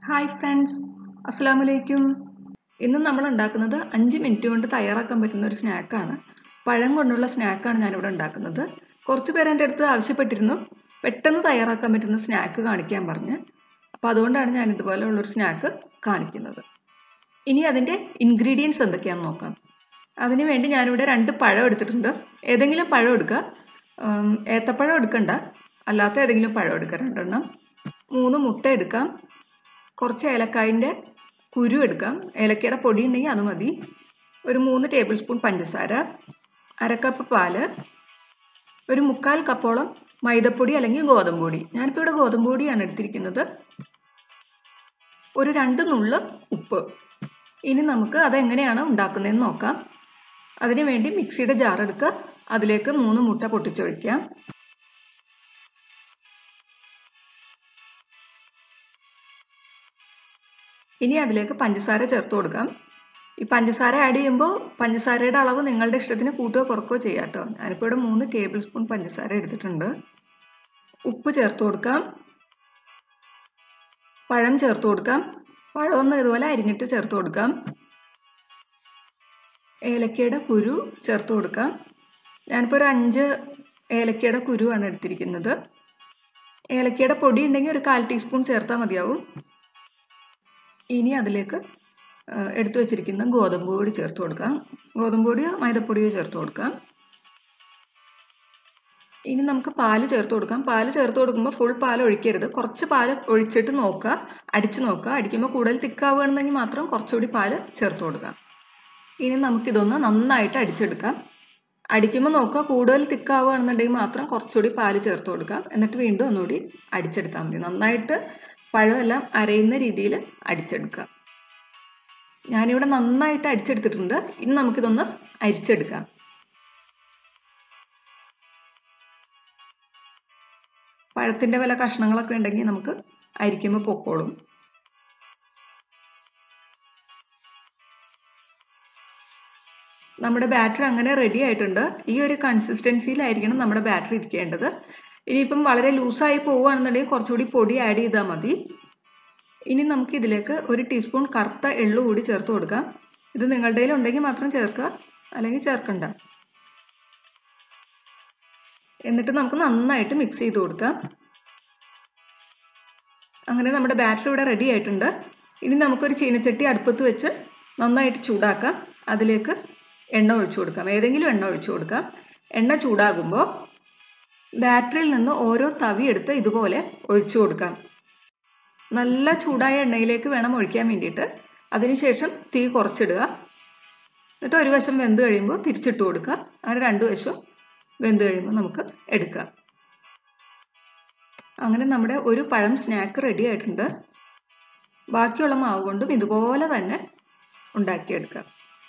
hi friends അസ്സാം വലൈക്കും ഇന്ന് നമ്മൾ ഉണ്ടാക്കുന്നത് അഞ്ച് മിനിറ്റ് കൊണ്ട് തയ്യാറാക്കാൻ പറ്റുന്ന ഒരു സ്നാക്കാണ് പഴം കൊണ്ടുള്ള സ്നാക്കാണ് ഞാനിവിടെ ഉണ്ടാക്കുന്നത് കുറച്ച് പേര് എൻ്റെ അടുത്ത് ആവശ്യപ്പെട്ടിരുന്നു പെട്ടെന്ന് തയ്യാറാക്കാൻ പറ്റുന്ന സ്നാക്ക് കാണിക്കാൻ പറഞ്ഞ് അപ്പോൾ അതുകൊണ്ടാണ് ഞാൻ ഇതുപോലെയുള്ളൊരു സ്നാക്ക് കാണിക്കുന്നത് ഇനി അതിൻ്റെ ഇൻഗ്രീഡിയൻസ് എന്തൊക്കെയാണെന്ന് നോക്കാം അതിന് വേണ്ടി ഞാനിവിടെ രണ്ട് പഴം എടുത്തിട്ടുണ്ട് ഏതെങ്കിലും പഴം എടുക്കുക ഉം, ഏത്തപ്പഴം എടുക്കണ്ട അല്ലാത്ത ഏതെങ്കിലും പഴം എടുക്കുക രണ്ടെണ്ണം മൂന്ന് മുട്ട എടുക്കാം കുറച്ച് ഏലക്കായൻ്റെ കുരു എടുക്കാം ഏലക്കയുടെ പൊടി ഉണ്ടെങ്കിൽ അത് മതി ഒരു മൂന്ന് ടേബിൾ സ്പൂൺ പഞ്ചസാര അരക്കപ്പ് പാല് ഒരു മുക്കാൽ കപ്പോളം മൈദപ്പൊടി അല്ലെങ്കിൽ ഗോതമ്പ് പൊടി ഞാനിപ്പോൾ ഇവിടെ ഗോതമ്പ് പൊടിയാണ് എടുത്തിരിക്കുന്നത് ഒരു രണ്ട് നുള്ള് ഉപ്പ് ഇനി നമുക്ക് അതെങ്ങനെയാണ് ഉണ്ടാക്കുന്നതെന്ന് നോക്കാം അതിനു വേണ്ടി മിക്സിയുടെ ജാർ എടുക്കുക അതിലേക്ക് മൂന്ന് മുട്ട പൊട്ടിച്ചൊഴിക്കാം ഇനി അതിലേക്ക് പഞ്ചസാര ചേർത്ത് കൊടുക്കാം ഈ പഞ്ചസാര ആഡ് ചെയ്യുമ്പോൾ പഞ്ചസാരയുടെ അളവ് നിങ്ങളുടെ ഇഷ്ടത്തിന് കൂട്ടുകയോ കുറക്കുകയോ ചെയ്യാം കേട്ടോ ഞാനിപ്പോൾ ഇവിടെ മൂന്ന് ടേബിൾ സ്പൂൺ പഞ്ചസാര എടുത്തിട്ടുണ്ട് ഉപ്പ് ചേർത്ത് കൊടുക്കാം പഴം ചേർത്ത് കൊടുക്കാം പഴം ഒന്ന് ഇതുപോലെ അരിഞ്ഞിട്ട് ചേർത്ത് കൊടുക്കാം ഏലക്കയുടെ കുരു ചേർത്ത് കൊടുക്കാം ഞാനിപ്പോൾ ഒരു അഞ്ച് ഏലക്കയുടെ കുരുവാണ് എടുത്തിരിക്കുന്നത് ഏലക്കയുടെ പൊടി ഉണ്ടെങ്കിൽ ഒരു കാൽ ടീസ്പൂൺ ചേർത്താൽ മതിയാവും ഇനി അതിലേക്ക് ആ, എടുത്തു വെച്ചിരിക്കുന്ന ഗോതമ്പ് പൊടി ചേർത്ത് കൊടുക്കാം ഗോതമ്പ് പൊടിയോ മൈദപ്പൊടിയോ ചേർത്ത് കൊടുക്കാം ഇനി നമുക്ക് പാല് ചേർത്ത് കൊടുക്കാം പാല് ചേർത്ത് കൊടുക്കുമ്പോൾ ഫുൾ പാൽ ഒഴിക്കരുത് കുറച്ച് പാല് ഒഴിച്ചിട്ട് നോക്കുക അടിച്ച് നോക്കുക അടിക്കുമ്പോൾ കൂടുതൽ തിക്കാവുകയാണെന്നെങ്കിൽ മാത്രം കുറച്ചുകൂടി പാല് ചേർത്ത് കൊടുക്കാം ഇനി നമുക്കിതൊന്ന് നന്നായിട്ട് അടിച്ചെടുക്കാം അടിക്കുമ്പോൾ നോക്കുക കൂടുതൽ തിക്കാവുകയാണെന്നുണ്ടെങ്കിൽ മാത്രം കുറച്ചുകൂടി പാല് ചേർത്ത് കൊടുക്കാം എന്നിട്ട് വീണ്ടും ഒന്നുകൂടി അടിച്ചെടുത്താൽ മതി നന്നായിട്ട് പഴമെല്ലാം അരയുന്ന രീതിയിൽ അടിച്ചെടുക്കുക ഞാനിവിടെ നന്നായിട്ട് അടിച്ചെടുത്തിട്ടുണ്ട് ഇനി നമുക്കിതൊന്ന് അരിച്ചെടുക്കാം പഴത്തിൻ്റെ വല്ല കഷ്ണങ്ങളൊക്കെ ഉണ്ടെങ്കിൽ നമുക്ക് അരിക്കുമ്പോൾ പൊക്കോളും നമ്മുടെ ബാറ്ററി അങ്ങനെ റെഡി ആയിട്ടുണ്ട് ഈ ഒരു കൺസിസ്റ്റൻസിയിലായിരിക്കണം നമ്മുടെ ബാറ്ററി ഇരിക്കേണ്ടത് ഇനിയിപ്പം വളരെ ലൂസായി പോവുകയാണെന്നുണ്ടെങ്കിൽ കുറച്ചുകൂടി പൊടി ആഡ് ചെയ്താൽ മതി ഇനി നമുക്ക് ഇതിലേക്ക് ഒരു ടീസ്പൂൺ കറുത്ത എള്ളു കൂടി ചേർത്ത് കൊടുക്കാം ഇത് നിങ്ങളുടെ കയ്യിൽ ഉണ്ടെങ്കിൽ മാത്രം ചേർക്കുക അല്ലെങ്കിൽ ചേർക്കണ്ട എന്നിട്ട് നമുക്ക് നന്നായിട്ട് മിക്സ് ചെയ്ത് കൊടുക്കാം അങ്ങനെ നമ്മുടെ ബാറ്ററി ഇവിടെ റെഡി ആയിട്ടുണ്ട് ഇനി നമുക്കൊരു ചീനച്ചട്ടി അടുപ്പത്ത് വെച്ച് നന്നായിട്ട് ചൂടാക്കാം അതിലേക്ക് എണ്ണ ഒഴിച്ചു കൊടുക്കാം ഏതെങ്കിലും എണ്ണ ഒഴിച്ചു കൊടുക്കാം എണ്ണ ചൂടാകുമ്പോൾ ബാറ്ററിയിൽ നിന്ന് ഓരോ തവി എടുത്ത് ഇതുപോലെ ഒഴിച്ചു കൊടുക്കാം നല്ല ചൂടായ എണ്ണയിലേക്ക് വേണം ഒഴിക്കാൻ വേണ്ടിയിട്ട് അതിനുശേഷം തീ കുറച്ചിടുക എന്നിട്ട് ഒരു വശം വെന്ത് കഴിയുമ്പോൾ തിരിച്ചിട്ട് കൊടുക്കുക അങ്ങനെ രണ്ട് വശവും വെന്ത് കഴിയുമ്പോൾ നമുക്ക് എടുക്കാം അങ്ങനെ നമ്മുടെ ഒരു പഴം സ്നാക്ക് റെഡി ആയിട്ടുണ്ട് ബാക്കിയുള്ള മാവ് കൊണ്ടും ഇതുപോലെ തന്നെ ഉണ്ടാക്കിയെടുക്കാം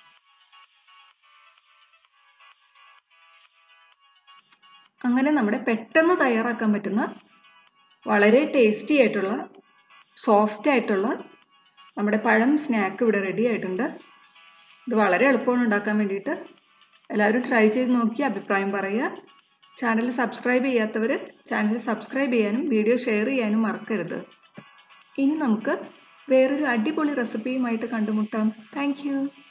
അങ്ങനെ നമ്മുടെ പെട്ടെന്ന് തയ്യാറാക്കാൻ പറ്റുന്ന വളരെ ടേസ്റ്റി ആയിട്ടുള്ള സോഫ്റ്റ് ആയിട്ടുള്ള നമ്മുടെ പഴം സ്നാക്ക് ഇവിടെ റെഡി ആയിട്ടുണ്ട് ഇത് വളരെ എളുപ്പമാണ് ഉണ്ടാക്കാൻ വേണ്ടിയിട്ട് എല്ലാവരും ട്രൈ ചെയ്ത് നോക്കി അഭിപ്രായം പറയുക ചാനൽ സബ്സ്ക്രൈബ് ചെയ്യാത്തവർ ചാനൽ സബ്സ്ക്രൈബ് ചെയ്യാനും വീഡിയോ ഷെയർ ചെയ്യാനും മറക്കരുത് ഇനി നമുക്ക് വേറൊരു അടിപൊളി റെസിപ്പിയുമായിട്ട് കണ്ടുമുട്ടാം താങ്ക്